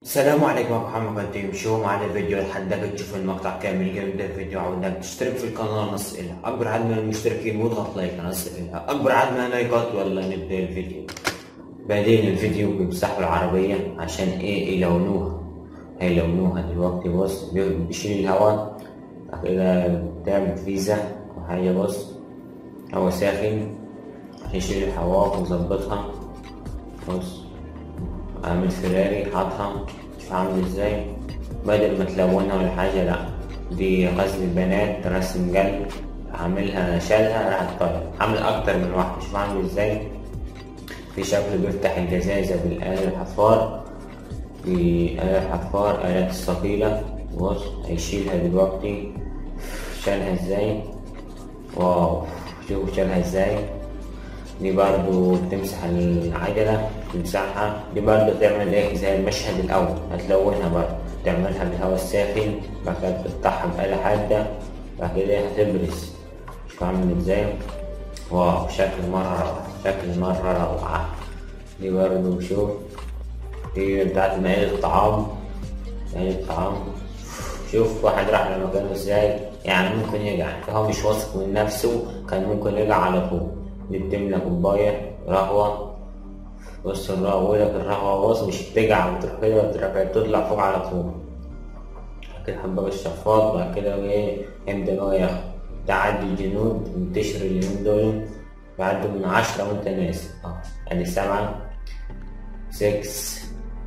السلام عليكم ابو محمد قديم شو معنا الفيديو لحد بدك تشوف المقطع كامل قبل الفيديو عودك تشترك في القناه نص إلها اكبر عدد من المشتركين واضغط لايك نص إلها اكبر عدد من اللايكات ولا نبدا الفيديو بعدين الفيديو بيمسحوا العربيه عشان ايه يلونوها هيلونوها دلوقتي بص بيشيل الهواء بعد كده بتعمل فيزا وحاجه بص هوا ساخن هيشيل الهواء ويظبطها بص عامل فيراري حاطها شوف عامل ازاي بدل ما تلونها ولا حاجة لا دي غزل البنات رسم قلب عاملها شالها راحت طالع عامل أكتر من واحدة شوف عامل ازاي في شكل بيفتح الجزازة بالآلة الحفار بآلة الحفار آلات الثقيلة بص هيشيلها دلوقتي شالها ازاي واو شوفوا شالها ازاي دي برضو بتمسح العجلة تمسحها دي برضو تعمل ايه زي المشهد الأول هتلونها برضو تعملها بالهواء الساخن بعد كده تفتحها بآلة حادة بعد كده هتبرز شوف عامل ازاي واو شكل مرة روعة شكل مرة روعة دي برضو شوف دي بتاعت مائدة الطعام مائدة الطعام شوف واحد راح لمكانه ازاي يعني ممكن يقع هو مش واثق من نفسه كان ممكن يقع على طول دي بتملى كوباية قهوة بص الرهوة لك الرهوة بص مش بتقع بتروح كده وتروح تطلع فوق على طول كده حبة الشفاط بعد كده ايه يبدأ إن هو ياخد تعدي الجنود منتشر اليومين دول بعدوا من عشرة وانت ناسي اه ادي سبعة سكس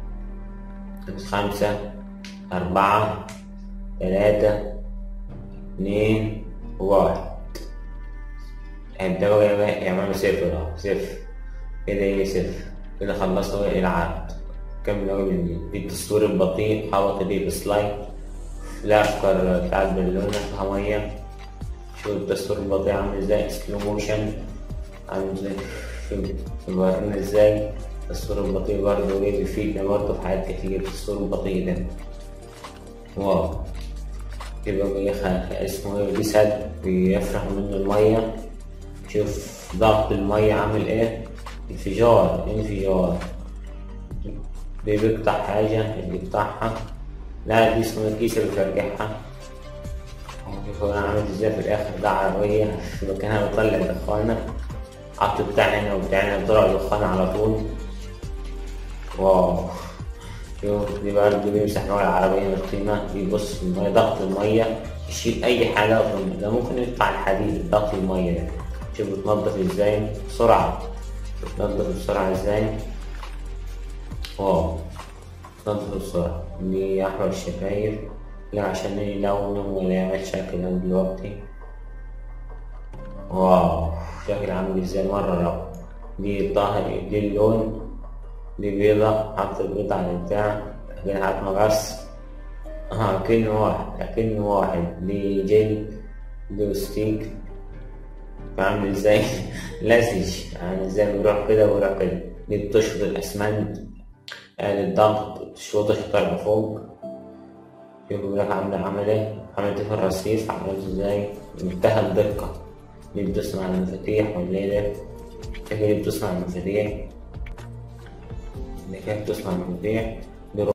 خمسة أربعة تلاتة اتنين واحد هيبدأوا يعملوا صفر اهو صفر كده ايه صفر كده خلصوا العد كملوا في التصوير البطيء حاول تضيف سلايد لا افكار بتاعت بالونه فيها ميه شوف التصوير البطيء عامل ازاي سلو موشن عامل ازاي بيورينا ازاي التصوير البطيء برضه ايه بيفيدنا برضه في حاجات كتير التصوير البطيء ده واو يبقى اسمه ايه بيسد بيفرح منه الميه شوف ضغط المية عامل ايه انفجار انفجار دي بيقطع حاجة اللي بيقطعها لا دي اسمه الكيس اللي بيرجعها شوف انا عامل ازاي في الاخر ده عربية في مكانها بيطلع دخانة حط بتاع هنا وبتاع هنا بيطلع دخان على طول واو شوف دي برضه بيمسح نوع العربية من القيمة بيبص المية ضغط المية يشيل أي حاجة ده ممكن يقطع الحديد ضغط المية ده شوف بتنضف ازاي بسرعة بتنضف بسرعة ازاي واو بتنضف بسرعة دي أحمر الشفايف لا عشان يلونه ولا يعمل شكل دلوقتي واو شكل عامل ازاي مرة روعة دي الظهر دي اللون دي بيضة حط البيضة على البتاع كده حط مقص اه كأنه واحد كأنه واحد دي جل دي ستيك فاهم ازاي لزج يعني ازاي بيروح كده ويروح كده دي بتشفط الاسمنت آلة الضغط تشفط الطرف فوق شوف بيقول لك عاملة عمل ايه عملت في الرصيف عملت ازاي بمنتهى الدقة دي بتصنع المفاتيح ولا ايه ده كيف دي بتصنع المفاتيح دي كيف بتصنع المفاتيح